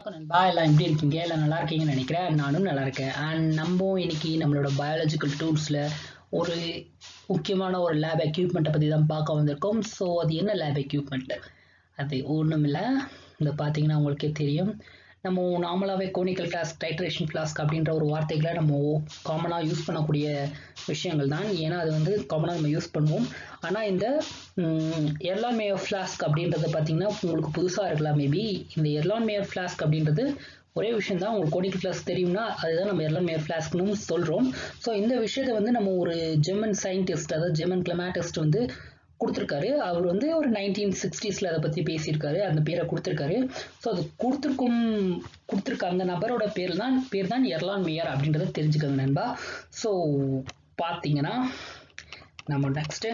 நண்பா எல்லாம் எப்படி இருக்கீங்க எல்லாம் நல்லா இருக்கீங்கன்னு நினைக்கிறேன் நானும் நல்லா இருக்கேன் அண்ட் நம்ம இன்னைக்கு நம்மளோட பயாலஜிக்கல் டூல்ஸில் ஒரு முக்கியமான ஒரு லேப் எக்யூப்மெண்ட்டை பற்றி தான் பார்க்க வந்திருக்கோம் ஸோ அது என்ன லேப் எக்யூப்மெண்ட் அது ஒன்றும் இல்லை இந்த பார்த்தீங்கன்னா உங்களுக்கே தெரியும் நம்ம நார்மலாகவே கோனிக்கல் ஃப்ளாஸ்க் டைட்ரேஷன் ஃப்ளாஸ்க் அப்படின்ற ஒரு வார்த்தைகளை நம்ம காமனாக யூஸ் பண்ணக்கூடிய விஷயங்கள் தான் ஏன்னா அது வந்து காமனாக நம்ம யூஸ் பண்ணுவோம் ஆனால் இந்த எர்லான் மேயர் ஃப்ளாஸ்க் அப்படின்றது பார்த்தீங்கன்னா உங்களுக்கு புதுசாக இருக்கலாம் மேபி இந்த எர்லான் மேயர் ஃப்ளாஸ்க் அப்படின்றது ஒரே விஷயம் தான் உங்களுக்கு கோனிக்கல் ஃப்ளாஸ்க் தெரியும்னா அதுதான் நம்ம எர்லான் மேயர் ஃப்ளாஸ்க்னு சொல்கிறோம் ஸோ இந்த விஷயத்தை வந்து நம்ம ஒரு ஜெர்மன் சயின்டிஸ்ட் அதாவது ஜெர்மன் கிளமேட்டிஸ்ட் வந்து கொடுத்துருக்காரு அவர் வந்து ஒரு நைன்டீன் சிக்ஸ்டீஸில் அதை பற்றி பேசியிருக்காரு அந்த பேரை கொடுத்துருக்காரு ஸோ அது கொடுத்துருக்கும் கொடுத்துருக்க அந்த நபரோட பேர் தான் பேர் தான் எர்லான் மேயர் அப்படின்றத தெரிஞ்சுக்கோங்க நண்பா ஸோ பார்த்தீங்கன்னா நம்ம நெக்ஸ்ட்டு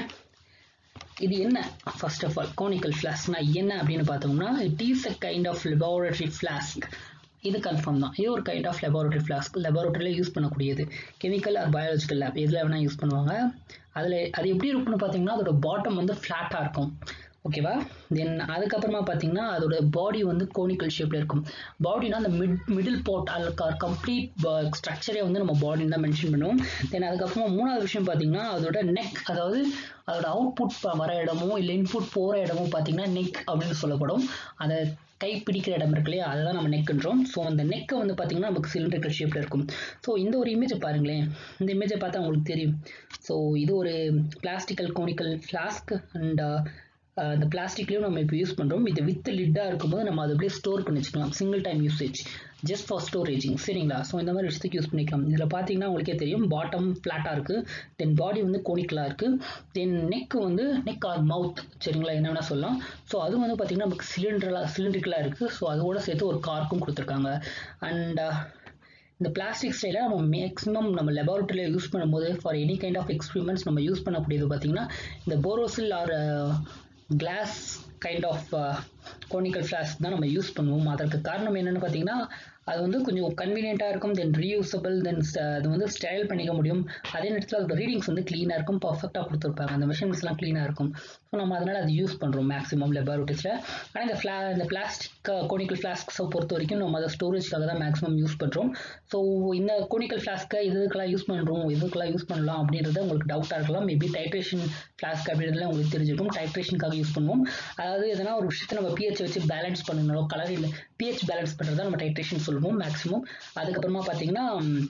இது என்ன ஃபர்ஸ்ட் ஆஃப் ஆல் கோனிக்கல் ஃப்ளாஸ்க்னா என்ன அப்படின்னு பார்த்தோம்னா it is a kind of laboratory flask இது கன்ஃபார்ம் தான் இது ஒரு கைண்ட் ஆஃப் லெபார்டரி ஃப்ளாஸ்க் லெபார்டரியில் யூஸ் பண்ணக்கூடியது கெமிக்கல் ஆர் பயாலஜிக்கல் லேப் எதில் வேணால் யூஸ் பண்ணுவாங்க அதில் அது எப்படி இருக்கும்னு பார்த்தீங்கன்னா அதோட பாட்டம் வந்து ஃப்ளாட்டாக இருக்கும் ஓகேவா தென் அதுக்கப்புறமா பார்த்தீங்கன்னா அதோட பாடி வந்து கோனிக்கல் ஷேப்பில் இருக்கும் பாடினா அந்த மிட் மிடில் போர்ட் அதில் கம்ப்ளீட் ஸ்ட்ரக்சரே வந்து நம்ம பாடின்னு தான் மென்ஷன் பண்ணுவோம் தென் அதுக்கப்புறமா மூணாவது விஷயம் பார்த்தீங்கன்னா அதோட நெக் அதாவது அதோட அவுட்புட் வர இடமோ இல்லை இன்புட் போகிற இடமோ பார்த்தீங்கன்னா நெக் அப்படின்னு சொல்லப்படும் அதை கை பிடிக்கிற இடம் இருக்கு இல்லையா அதை தான் நம்ம நெக்குன்றோம் ஸோ அந்த நெக்கை வந்து பார்த்தீங்கன்னா நமக்கு சிலிண்டரிக்கல் ஷேப்பில் இருக்கும் ஸோ இந்த ஒரு இமேஜை பாருங்களேன் இந்த இமேஜை பார்த்தா உங்களுக்கு தெரியும் ஸோ இது ஒரு பிளாஸ்டிக்கல் கோனிக்கல் ஃப்ளாஸ்க் அண்ட் அந்த பிளாஸ்டிக்லேயும் நம்ம இப்போ யூஸ் பண்ணுறோம் இது வித் லிட்டாக இருக்கும்போது நம்ம அதை அப்படியே ஸ்டோர் பண்ணி வச்சுக்கலாம் single time usage just for storaging சரிங்களா ஸோ இந்த மாதிரி விஷயத்துக்கு யூஸ் பண்ணிக்கலாம் இதில் பார்த்தீங்கன்னா உங்களுக்கே தெரியும் பாட்டம் ஃப்ளாட்டாக இருக்குது தென் பாடி வந்து கோனிக்கலாக இருக்குது தென் நெக் வந்து நெக் ஆர் மவுத் சரிங்களா என்ன வேணால் சொல்லலாம் ஸோ அது வந்து பார்த்திங்கன்னா நமக்கு சிலிண்டரலாக சிலிண்ட்ரிக்கலாக இருக்குது ஸோ அதோட சேர்த்து ஒரு கார்க்கும் கொடுத்துருக்காங்க அண்ட் இந்த பிளாஸ்டிக் ஸ்டைலை நம்ம மேக்ஸிமம் நம்ம லெபார்ட்டரியில் யூஸ் பண்ணும்போது for any kind of experiments நம்ம யூஸ் பண்ணக்கூடியது பார்த்திங்கன்னா இந்த Borosil or glass kind of conical flask தான் நம்ம யூஸ் பண்ணுவோம் அதற்கு காரணம் என்னென்னு பார்த்தீங்கன்னா அது வந்து கொஞ்சம் கன்வீனியண்ட்டாக இருக்கும் தென் ரீயூசபிள் தென் அது வந்து ஸ்டைல் பண்ணிக்க முடியும் அதே நேரத்தில் அதோட ரீடிங்ஸ் வந்து க்ளீனாக இருக்கும் பர்ஃபெக்டாக கொடுத்துருப்பாங்க அந்த மெஷின்ஸ்லாம் க்ளீனாக இருக்கும் ஸோ நம்ம அதனால் அது யூஸ் பண்ணுறோம் மேக்ஸிமம் லெபார்ட்டரிஸில் ஆனால் இந்த ஃப்ளா இந்த பிளாஸ்டிக் கோனிக்கல் ஃப்ளாஸ்க்ஸை பொறுத்த வரைக்கும் நம்ம அதை ஸ்டோரேஜ்க்காக தான் மேக்ஸிமம் யூஸ் பண்ணுறோம் ஸோ இந்த கோனிக்கல் ஃப்ளாஸ்க்கை இதுக்கெல்லாம் யூஸ் பண்ணுறோம் இதுக்கெல்லாம் யூஸ் பண்ணலாம் அப்படின்றது உங்களுக்கு டவுட்டாக இருக்கலாம் மேபி டைட்ரேஷன் ஃப்ளாஸ்க் அப்படின்றதுலாம் உங்களுக்கு தெரிஞ்சிருக்கும் டைட்ரேஷனுக்காக யூஸ் பண்ணுவோம் அதாவது எதனா ஒரு விஷயத்தை நம்ம பிஹெச் வச்சு பேலன்ஸ் பண்ணணும் கலர் இல்லை பிஹெச் பேலன்ஸ் பண்ணுறது நம்ம டைட்ரேஷன் சொல்லுவோம் மேக்ஸிமம் அதுக்கப்புறமா பார்த்தீங்கன்னா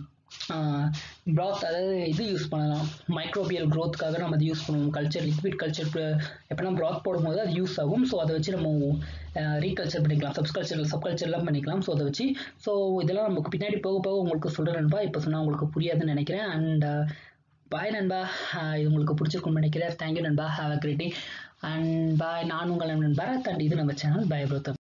ப்ராத் அதாவது இது யூஸ் பண்ணலாம் மைக்ரோபியல் க்ரோத்துக்காக நம்ம அது யூஸ் பண்ணுவோம் கல்ச்சர் லிக்விட் கல்ச்சர் எப்படின்னா ப்ராத் போடும்போது அது யூஸ் ஆகும் ஸோ அதை வச்சு நம்ம ரீகல்ச்சர் பண்ணிக்கலாம் சப்கல்ச்சர் சப்கல்ச்சர்லாம் பண்ணிக்கலாம் ஸோ அதை வச்சு ஸோ இதெல்லாம் நமக்கு பின்னாடி போக போக உங்களுக்கு சொல்கிறேன்பா இப்போ சொன்னால் உங்களுக்கு புரியாதுன்னு நினைக்கிறேன் அண்ட் பாய் நண்பா இது உங்களுக்கு பிடிச்சிருக்கும்னு நினைக்கிறேன் தேங்க்யூ நண்பா have a great day and bye நான் உங்கள் நண்பன் பரத் அண்ட் இது நம்ம சேனல் பாய் ப்ரோத்தம்